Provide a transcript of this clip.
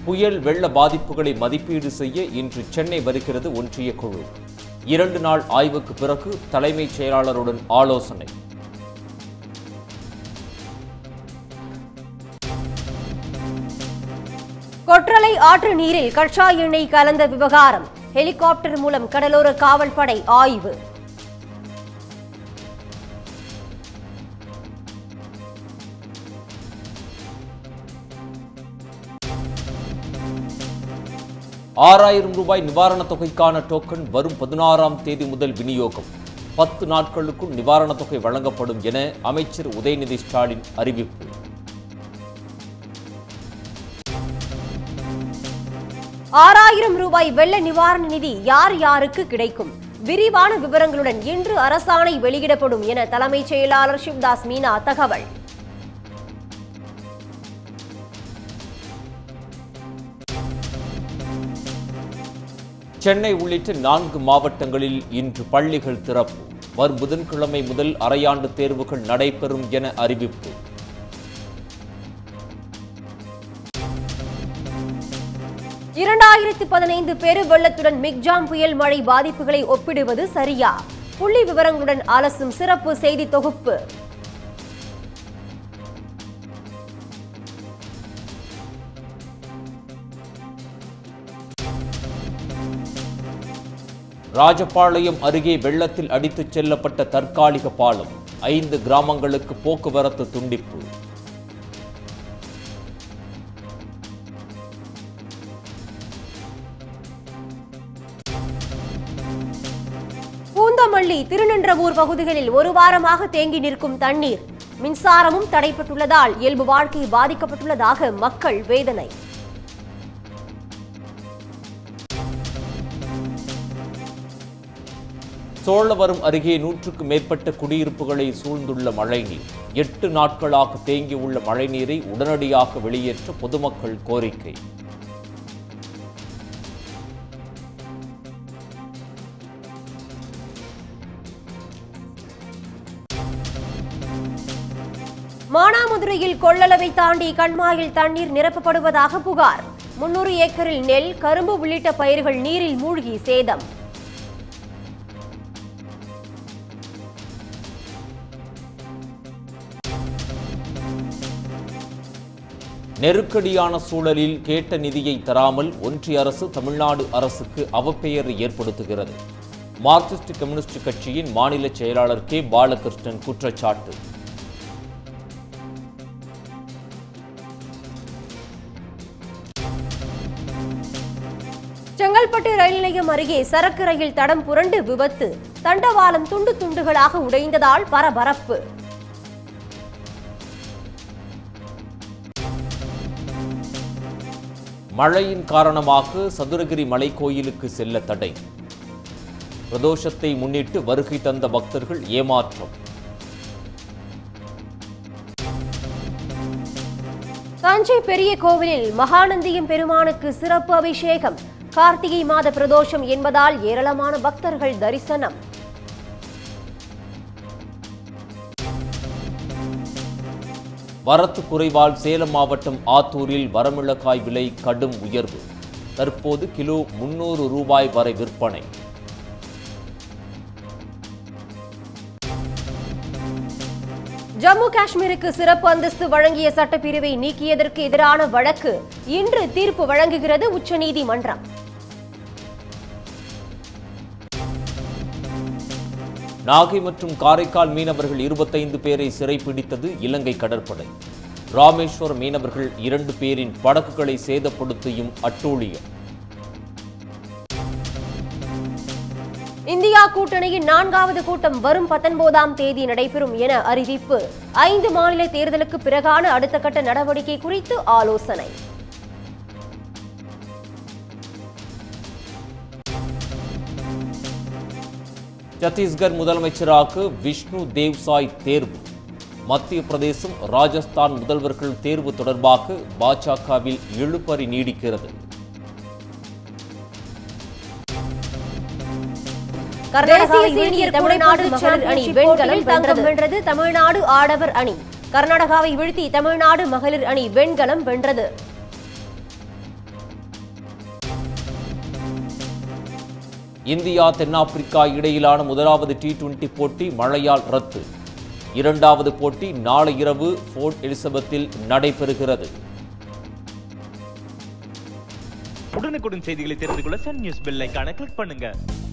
புயல் வெள்ள பாதிப்புகளை மதிப்பீடு செய்ய இன்று சென்னை வருகிறது ஒன்றிய குழு இரண்டு நாள் ஆய்வுக்கு பிறகு தலைமைச் செயலாளருடன் ஆலோசனை கொற்றலை ஆற்று நீரில் கச்சா எண்ணெய் கலந்த விவகாரம் ஹெலிகாப்டர் மூலம் கடலோர காவல்படை ஆய்வு ஆறாயிரம் ரூபாய் நிவாரணத் தொகைக்கான டோக்கன் வரும் பதினாறாம் தேதி முதல் விநியோகம் பத்து நாட்களுக்குள் நிவாரணத் தொகை வழங்கப்படும் என அமைச்சர் உதயநிதி ஸ்டாலின் அறிவிப்பு ஆறாயிரம் ரூபாய் வெள்ள நிவாரண நிதி யார் யாருக்கு கிடைக்கும் விரிவான விவரங்களுடன் இன்று அரசாணை வெளியிடப்படும் என தலைமைச் செயலாளர் சிவ்தாஸ் மீனா தகவல் சென்னை உள்ளிட்ட நான்கு மாவட்டங்களில் இன்று பள்ளிகள் திறப்பு வரும் புதன்கிழமை முதல் அரையாண்டு தேர்வுகள் நடைபெறும் என அறிவிப்பு இரண்டாயிரத்து பதினைந்து பெரு வெள்ளத்துடன் மிக்ஜாம் புயல் மழை பாதிப்புகளை ஒப்பிடுவது சரியா புள்ளி விவரங்களுடன் அலசும் சிறப்பு செய்தி தொகுப்பு ராஜபாளையம் அருகே வெள்ளத்தில் அடித்துச் செல்லப்பட்ட தற்காலிக பாலம் ஐந்து கிராமங்களுக்கு போக்குவரத்து துண்டிப்பு பூந்தமல்லி திருநின்றவூர் பகுதிகளில் ஒரு வாரமாக தேங்கி நிற்கும் தண்ணீர் மின்சாரமும் தடைப்பட்டுள்ளதால் இயல்பு வாழ்க்கை பாதிக்கப்பட்டுள்ளதாக மக்கள் வேதனை சோழவரம் அருகே நூற்றுக்கு மேற்பட்ட குடியிருப்புகளை சூழ்ந்துள்ள மழைநீர் எட்டு நாட்களாக தேங்கியுள்ள மழைநீரை உடனடியாக வெளியேற்ற பொதுமக்கள் கோரிக்கை மானாமதுரையில் கொள்ளளவை தாண்டி கண்மாயில் தண்ணீர் நிரப்பப்படுவதாக புகார் முன்னூறு ஏக்கரில் நெல் கரும்பு உள்ளிட்ட பயிர்கள் நீரில் மூழ்கி சேதம் நெருக்கடியான சூழலில் கேட்ட நிதியை தராமல் ஒன்றிய அரசு தமிழ்நாடு அரசுக்கு அவப்பெயர் ஏற்படுத்துகிறது மார்க்சிஸ்ட் கம்யூனிஸ்ட் கட்சியின் மாநில செயலாளர் கே பாலகிருஷ்ணன் குற்றச்சாட்டு செங்கல்பட்டு ரயில் நிலையம் அருகே சரக்கு ரயில் தடம் புரண்டு விபத்து தண்டவாளம் துண்டு துண்டுகளாக உடைந்ததால் பரபரப்பு மழையின் காரணமாக சதுரகிரி மலைக்கோயிலுக்கு செல்ல தடை பிரதோஷத்தை முன்னிட்டு வருகை தந்த பக்தர்கள் ஏமாற்றம் தஞ்சை பெரிய கோவிலில் மகாநந்தியம் பெருமானுக்கு சிறப்பு அபிஷேகம் கார்த்திகை மாத பிரதோஷம் என்பதால் ஏராளமான பக்தர்கள் தரிசனம் வரத்து குறைவால் சேலம் மாவட்டம் ஆத்தூரில் வரமிளகாய் விலை கடும் உயர்வு தற்போது கிலோ முன்னூறு ரூபாய் வரை விற்பனை ஜம்மு காஷ்மீருக்கு சிறப்பு அந்தஸ்து வழங்கிய சட்டப்பிரிவை நீக்கியதற்கு எதிரான வழக்கு இன்று தீர்ப்பு வழங்குகிறது உச்சநீதிமன்றம் நாகை மற்றும் காரைக்கால் மீனவர்கள் இருபத்தைந்து பேரை சிறைப்பிடித்தது இலங்கை கடற்படை ராமேஸ்வரம் மீனவர்கள் இரண்டு பேரின் படகுகளை சேதப்படுத்தியும் அட்டூழியம் இந்தியா கூட்டணியின் நான்காவது கூட்டம் வரும் பத்தொன்பதாம் தேதி நடைபெறும் என அறிவிப்பு ஐந்து மாநில தேர்தலுக்கு பிறகான அடுத்த கட்ட நடவடிக்கை குறித்து ஆலோசனை சத்தீஸ்கர் முதலமைச்சராக விஷ்ணு தேவ்சாய் தேர்வு மத்திய பிரதேசம் ராஜஸ்தான் முதல்வர்கள் தேர்வு தொடர்பாக பாஜகவில் இழுபறி நீடிக்கிறது தேசிய சீனியர் தமிழ்நாடு மகளிர் அணி வெண்கலம் தங்கம் வென்றது தமிழ்நாடு ஆடவர் அணி கர்நாடகாவை வீழ்த்தி தமிழ்நாடு மகளிர் அணி வெண்கலம் வென்றது இந்தியா தென்னாப்பிரிக்கா இடையிலான முதலாவது டி டுவெண்டி போட்டி மழையால் ரத்து இரண்டாவது போட்டி நாளை இரவு போர்ட் எலிசபெத்தில் நடைபெறுகிறது உடனுக்குடன் செய்திகளை தெரிந்து கொள்ள சன் நியூஸ் பெல் ஐகானை கிளிக் பண்ணுங்க